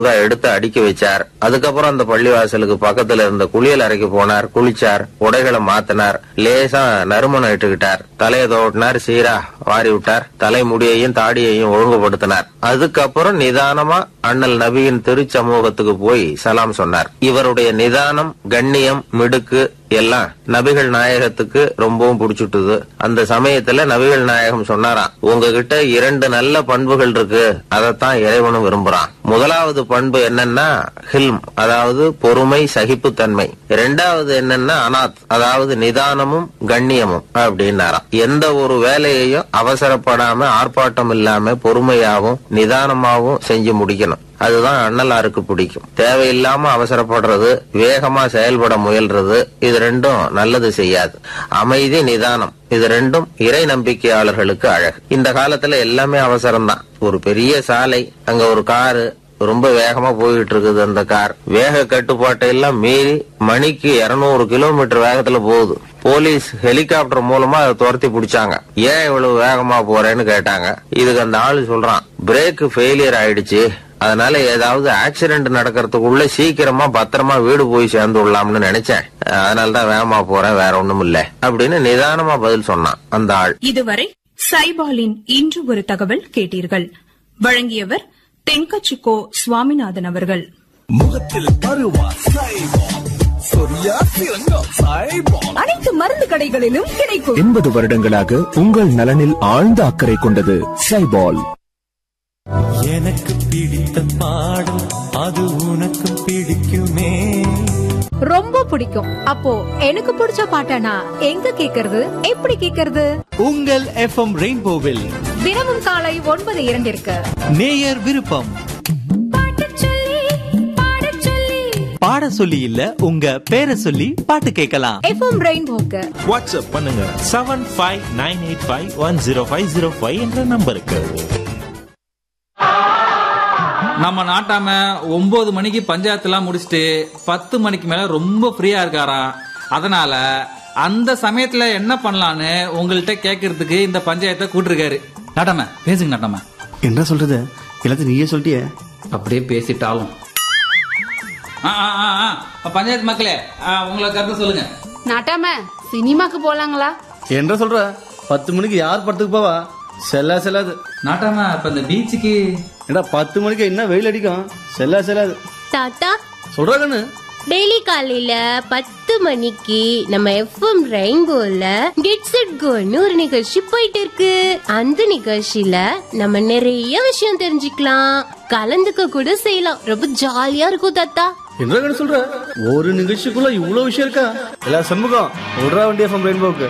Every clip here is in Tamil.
எடுத்து அடுக்கி வச்சார் அதுக்கப்புறம் அந்த பள்ளிவாசலுக்கு பக்கத்துல இருந்த குளியல் அறைக்கு போனார் குளிச்சார் உடைகளை மாத்தினார் லேசா நறுமணம் இட்டுக்கிட்டார் தலையை தோட்டினார் சீரா வாரி விட்டார் தலைமுடியையும் தாடியையும் ஒழுங்குபடுத்தினார் அதுக்கப்புறம் நிதானமா அண்ணல் நபியின் திருச்சமூகத்துக்கு போய் சலாம் சொன்னார் இவருடைய நிதானம் கண்ணியம் மிடுக்கு எல்லாம் நபிகள் நாயகத்துக்கு ரொம்பவும் பிடிச்சுட்டுது அந்த சமயத்துல நபிகள் நாயகம் சொன்னாராம் உங்ககிட்ட இரண்டு நல்ல பண்புகள் இருக்கு அதைத்தான் இறைவனும் விரும்புறான் முதலாவது பண்பு என்னன்னா ஹில்ம் அதாவது பொறுமை சகிப்புத்தன்மை இரண்டாவது என்னன்னா அனாத் அதாவது நிதானமும் கண்ணியமும் அப்படின்னாராம் எந்த ஒரு வேலையையும் அவசரப்படாம ஆர்ப்பாட்டம் இல்லாம பொறுமையாவும் நிதானமாவும் செஞ்சு முடிக்கணும் அதுதான் அண்ணலாருக்கு பிடிக்கும் தேவையில்லாம அவசரப்படுறது வேகமா செயல்பட முயல்றது இது ரெண்டும் நல்லது செய்யாது அமைதி நிதானம் இது ரெண்டும் இறை நம்பிக்கையாளர்களுக்கு அழகு இந்த காலத்துல எல்லாமே அவசரம்தான் ஒரு பெரிய சாலை அங்க ஒரு காரு ரொம்ப வேகமா போயிட்டு இருக்குது அந்த கார் வேக கட்டுப்பாட்டை எல்லாம் மீறி மணிக்கு 200 கிலோமீட்டர் வேகத்துல போகுது போலீஸ் ஹெலிகாப்டர் மூலமா அதை துரத்தி பிடிச்சாங்க ஏன் இவ்வளவு வேகமா போறேன்னு கேட்டாங்க இதுக்கு அந்த ஆளு சொல்றான் பிரேக் ஃபெயிலியர் ஆயிடுச்சு அதனால ஏதாவது ஆக்சிடென்ட் நடக்கிறதுக்குள்ள சீக்கிரமா பத்திரமா வீடு போய் சேர்ந்து விடலாம்னு நினைச்சேன் அதனால தான் வேகமா போறேன் வேற ஒண்ணும் இல்ல அப்படின்னு நிதானமா பதில் சொன்னான் அந்த ஆள் இதுவரை சைபாலின் இன்று ஒரு தகவல் கேட்டீர்கள் வழங்கியவர் தென்கச்சிக்கோ சுவாமிநாதன் அவர்கள் முகத்தில் பருவா சைபால் சொரியா சிறங்கம் சைபால் அனைத்து மருந்து கடைகளிலும் கிடைக்கும் எண்பது வருடங்களாக உங்கள் நலனில் ஆழ்ந்த அக்கறை கொண்டது சைபால் எனக்கு பிடித்த பாடல் அது உனக்கு பிடிக்குமே ரொம்ப பிடிக்கும் அப்போ எனக்கு பிடிச்ச பாட்டனா எங்க கேக்குறது எப்படி கேக்குறது உங்கள் எஃப்எம் ரெயின்போவில் தினமும் காலை ஒன்பது இரண்டிற்கு நேயர் விருப்பம் பாட சொல்லி இல்ல உங்க பேரை சொல்லி பாட்டு கேட்கலாம் எஃப்எம் ரெயின்போக்கு வாட்ஸ்அப் பண்ணுங்க seven five nine eight five one zero five zero five என்ற நம்பருக்கு நம்ம நாட்டாம ஒன்பது மணிக்கு பஞ்சாயத்துலாம் முடிச்சுட்டு பத்து மணிக்கு மேல ரொம்ப ஃப்ரீயா இருக்காராம் அதனால அந்த சமயத்துல என்ன பண்ணலான்னு உங்கள்கிட்ட கேட்கறதுக்கு இந்த பஞ்சாயத்தை கூட்டிருக்காரு நாட்டாம பேசுங்க நாட்டாம என்ன சொல்றது எல்லாத்தையும் நீயே சொல்லிட்டியே அப்படியே பேசிட்டாலும் ஆ, ஆ, ஆ, ஆ. பஞ்சாயத்து மக்களே ஆ, உங்களை கருத்து சொல்லுங்க நாட்டாம சினிமாக்கு போலாங்களா என்ன சொல்ற பத்து மணிக்கு யார் படத்துக்கு போவா செல்லா செல்லாது நாட்டாம இப்ப இந்த பீச்சுக்கு ஏடா பத்து மணிக்கு என்ன வெயில் அடிக்கும் செல்லா செல்லாது தாத்தா சொல்றா கண்ணு டெய்லி காலையில பத்து மணிக்கு நம்ம எஃப்எம் ரெயின்போல கெட்ஸ் இட் கோன்னு ஒரு நிகழ்ச்சி போயிட்டு இருக்கு அந்த நிகழ்ச்சியில நம்ம நிறைய விஷயம் தெரிஞ்சுக்கலாம் கலந்துக்க கூட செய்யலாம் ரொம்ப ஜாலியா இருக்கும் தாத்தா என்ன கண்ணு சொல்ற ஒரு நிகழ்ச்சிக்குள்ள இவ்வளவு விஷயம் இருக்கா எல்லா சண்முகம் விடுறா வண்டி எஃப்எம் ரெயின்போக்கு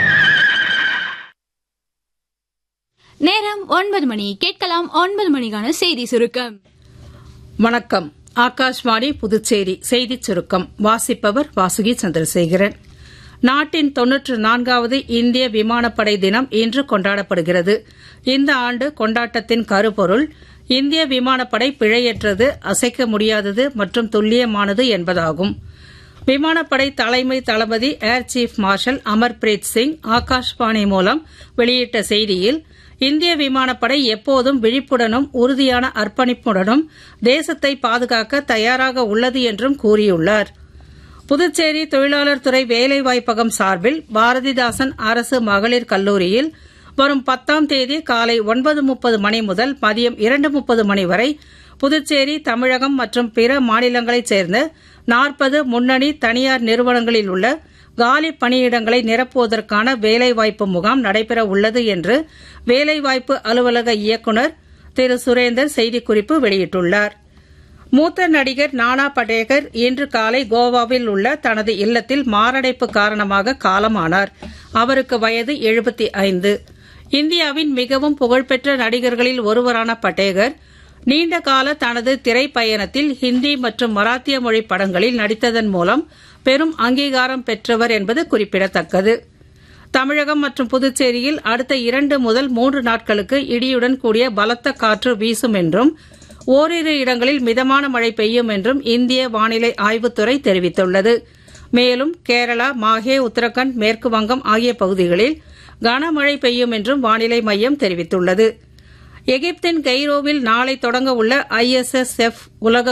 நேரம் ஒன்பது மணி கேட்கலாம் ஒன்பது மணிக்கான செய்தி சுருக்கம் வணக்கம் ஆகாஷ்வாணி புதுச்சேரி செய்திச் சுருக்கம் வாசிப்பவர் வாசுகி சந்திரசேகரன் நாட்டின் தொன்னூற்று நான்காவது இந்திய விமானப்படை தினம் இன்று கொண்டாடப்படுகிறது இந்த ஆண்டு கொண்டாட்டத்தின் கருப்பொருள் இந்திய விமானப்படை பிழையற்றது அசைக்க முடியாதது மற்றும் துல்லியமானது என்பதாகும் விமானப்படை தலைமை தளபதி air chief marshal Amarpreet Singh Akashvani மூலம் வெளியிட்ட செய்தியில் இந்திய விமானப்படை எப்போதும் விழிப்புடனும் உறுதியான அர்ப்பணிப்புடனும் தேசத்தை பாதுகாக்க தயாராக உள்ளது என்றும் கூறியுள்ளார் புதுச்சேரி தொழிலாளர் துறை வேலைவாய்ப்பகம் சார்பில் பாரதிதாசன் அரசு மகளிர் கல்லூரியில் வரும் பத்தாம் தேதி காலை ஒன்பது முப்பது மணி முதல் மதியம் இரண்டு முப்பது மணி வரை புதுச்சேரி தமிழகம் மற்றும் பிற மாநிலங்களைச் சேர்ந்த நாற்பது முன்னணி தனியார் நிறுவனங்களில் உள்ள காலி பணியிடங்களை நிரப்புவதற்கான வேலைவாய்ப்பு முகாம் நடைபெற உள்ளது என்று வேலைவாய்ப்பு அலுவலக இயக்குநர் திரு சுரேந்தர் செய்திக்குறிப்பு வெளியிட்டுள்ளார் மூத்த நடிகர் நானா படேகர் இன்று காலை கோவாவில் உள்ள தனது இல்லத்தில் மாரடைப்பு காரணமாக காலமானார் அவருக்கு வயது எழுபத்தி ஐந்து இந்தியாவின் மிகவும் புகழ்பெற்ற நடிகர்களில் ஒருவரான பட்டேகர் நீண்ட கால தனது திரைப்பயணத்தில் ஹிந்தி மற்றும் மராத்திய மொழி படங்களில் நடித்ததன் மூலம் பெரும் அங்கீகாரம் பெற்றவர் என்பது குறிப்பிடத்தக்கது தமிழகம் மற்றும் புதுச்சேரியில் அடுத்த இரண்டு முதல் மூன்று நாட்களுக்கு இடியுடன் கூடிய பலத்த காற்று வீசும் என்றும் ஓரிரு இடங்களில் மிதமான மழை பெய்யும் என்றும் இந்திய வானிலை ஆய்வுத்துறை தெரிவித்துள்ளது மேலும் கேரளா மாஹே உத்தரகண்ட் மேற்கு வங்கம் ஆகிய பகுதிகளில் கனமழை பெய்யும் என்றும் வானிலை மையம் தெரிவித்துள்ளது எகிப்தின் கெய்ரோவில் நாளை தொடங்க உள்ள ஐஎஸ்எஸ்எஃப் உலக